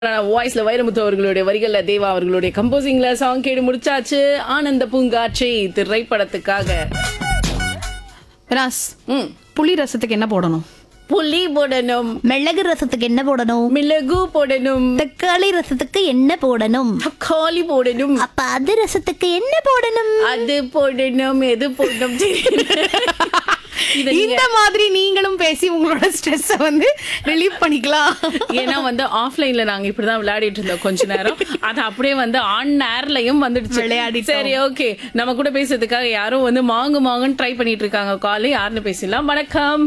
வாய்ஸ்ல வைரமுத்து அவர்களுடைய வரிகள்ல தேவா அவர்களுடைய கம்போசிங்ல சாங் கேட்டு முடிச்சாச்சு ஆனந்த பூங்காட்சி திரைப்படத்துக்காக ராஸ் ம். புளி ரசத்துக்கு என்ன போடணும் புளி போடணும் மிளகு ரசத்துக்கு என்ன போடணும் மிளகு போடணும் தக்காளி ரசத்துக்கு என்ன போடணும் தக்காளி போடணும் அப்ப அது ரசத்துக்கு என்ன போடணும் அது போடணும் எது போடணும் தெரியல. இத நீங்க- இந்த மாதிரி நீங்களும் பேசி உங்களோட ஸ்ட்ரெஸ்ஸ வந்து ரிலீவ் பண்ணிக்கலாம் ஏன்னா வந்து ஆஃப்லைன்ல நாங்க இப்படிதான் விளையாடிட்டு இருந்தோம் கொஞ்ச நேரம் அது அப்படியே வந்து ஆன் ஏர்லயும் வந்துடுச்சு விளையாடிட்டோம். சரி ஓகே நம்ம கூட பேசுறதுக்காக யாரும் வந்து மாங்கு மாங்குன்னு ட்ரை பண்ணிட்டு இருக்காங்க கால் யாருன்னு பேசலாம் வணக்கம்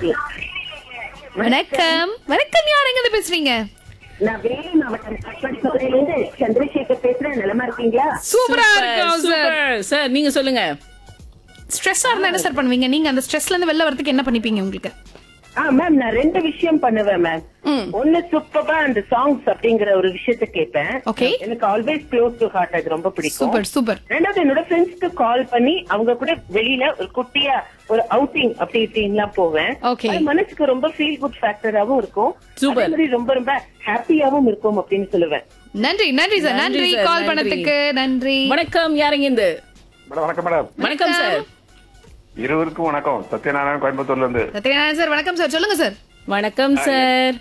வணக்கம் வணக்கம் யார் எங்க இருந்து பேசுறீங்க நான் வேலூர் மாவட்டம் கட்பாடிப்பகுதியிலிருந்து சந்திரசேகர் பேசுறேன் நிலமா இருக்கீங்களா சூப்பரா இருக்கும் சார் சூப்பர் சார் நீங்க சொல்லுங்க ஸ்ட்ரெஸ்ஸா இருந்தா என்ன சார் பண்ணுவீங்க நீங்க அந்த ஸ்ட்ரெஸ்ல இருந்து வெளில வரதுக்கு என்ன பண்ணிப்பீங்க உங்களுக்கு ஆ மேம் நான் ரெண்டு விஷயம் பண்ணுவேன் மேம் ஒண்ணு சூப்பரா அந்த சாங்ஸ் அப்படிங்கிற ஒரு விஷயத்த கேட்பேன் Okay. எனக்கு ஆல்வேஸ் க்ளோஸ் டு ஹார்ட் அது ரொம்ப பிடிக்கும் சூப்பர் சூப்பர் ரெண்டாவது என்னோட ஃப்ரெண்ட்ஸ்க்கு கால் பண்ணி அவங்க கூட வெளியில ஒரு குட்டியா ஒரு அவுட்டிங் அப்படி இப்படின்லாம் போவேன் Okay. அது மனசுக்கு ரொம்ப ஃபீல் குட் ஃபேக்டராவும் இருக்கும் Super. அதே மாதிரி ரொம்ப ரொம்ப ஹாப்பியாவும் இருக்கும் அப்படின்னு சொல்லுவேன் நன்றி நன்றி சார் நன்றி நன்றி sir, கால் நன்றி. பண்ணதுக்கு நன்றி வணக்கம் யாருங்க இந்த மேடம் வணக்கம் மேடம் வணக்கம் சார் இருவருக்கும் வணக்கம் சத்யநாராயணன் கோயம்புத்தூர்ல இருந்து சத்யநாராயணன் சார் வணக்கம் சார் சொல்லுங்க சார் வணக்கம் சார்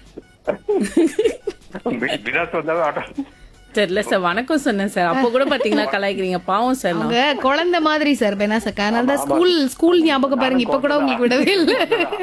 வி- விலாஸ் வந்தாலும் ஆட்டோ தெரியல சார் வணக்கம் சொன்னேன் சார் அப்போ கூட பாத்தீங்களா கலாய்க்கிறீங்க பாவம் சார் நான். அவங்க குழந்தை மாதிரி சார் பெனா சக்கா நான் தான் ஸ்கூல் ஸ்கூல் ஞாபகம் பாருங்க இப்ப கூட உங்களுக்கு விடவே இல்ல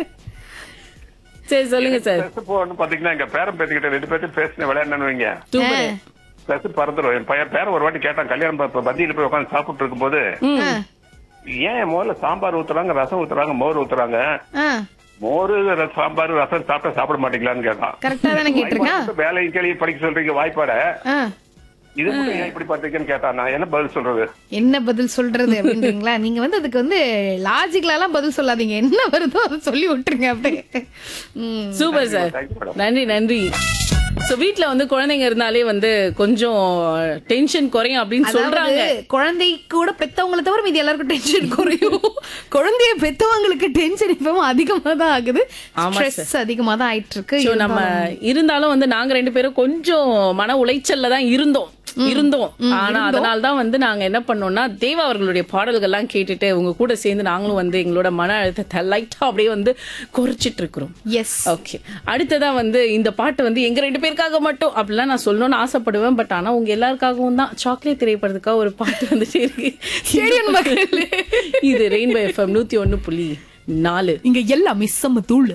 சரி சொல்லுங்க சார் Stress போகணும்னு பாத்தீங்கன்னா எங்க பேரன் பேத்திக்கிட்ட ரெண்டு பேர்த்து பேசின விளையாடணும்னு வைங்க சூப்பர் ஸ்ட்ரெஸ் பறந்துடும் என் பையன் பேரன் ஒரு வாட்டி கேட்டான் கல்யாணம் ப- பந்தியில போய் உட்காந்து சாப்பிட்டு இருக்கும்போது ஏன் முதல்ல சாம்பார் ஊத்துறாங்க ரசம் ஊத்துறாங்க மோர் ஊத்துறாங்க மோர் ர- சாம்பார் ரசம் சாப்பிட்டா சாப்பிட மாட்டீங்களான்னு கேட்டான் கரெக்டா தானே கேட்டிருக்கேன் வேலையும் கேள்வி படிக்க சொல்றீங்க வாய்ப்பாட ஆ. இது மட்டும் ஏன் இப்படி பார்த்தீங்கன்னு கேட்டான் நான் என்ன பதில் சொல்றது என்ன பதில் சொல்றது அப்படின்றீங்களா நீங்க வந்து அதுக்கு வந்து லாஜிக்கலாலாம் பதில் சொல்லாதீங்க என்ன வருதோ அதை சொல்லி விட்டுருங்க அப்படியே ம். Super sir Thank you, madam. நன்றி நன்றி சோ வீட்ல வந்து குழந்தைங்க இருந்தாலே வந்து கொஞ்சம் டென்ஷன் குறையும் அப்படின்னு சொல்றாங்க அதாவது குழந்தை கூட பெத்தவங்களை தவிர மீதி எல்லாருக்கும் டென்ஷன் குறையும் குழந்தைய பெத்தவங்களுக்கு டென்ஷன் இப்பவும் அதிகமா தான் ஆகுது ஆமா ஸ்ட்ரெஸ் அதிகமா தான் ஆயிட்டு இருக்கு சோ நம்ம இருந்தாலும் வந்து நாங்க ரெண்டு பேரும் கொஞ்சம் மன உளைச்சல்ல தான் இருந்தோம் இருந்தோம் ஆனா அதனால தான் வந்து நாங்க என்ன பண்ணோம்னா தேவா அவர்களுடைய பாடல்கள்லாம் கேட்டுட்டு உங்க கூட சேர்ந்து நாங்களும் வந்து எங்களோட மன அழுத்தத்தை லைட்டா அப்படியே வந்து குறைச்சிட்டு இருக்கிறோம் எஸ் ஓகே அடுத்ததா வந்து இந்த பாட்டு வந்து எங்க ரெண்டு பேருக்காக மட்டும் அப்படிலாம் நான் சொல்லணும்னு ஆசைப்படுவேன் பட் ஆனா உங்க எல்லாருக்காகவும் தான் சாக்லேட் திரைப்படத்துக்காக ஒரு பாட்டு வந்துட்டே இருக்கு ஸ்டேடியம் மக்களே. இது ரெயின்போ எஃப்எம் நூத்தி ஒண்ணு புள்ளி நாலு இங்க எல்லாம் மிஸ்ஸம்ம தூள்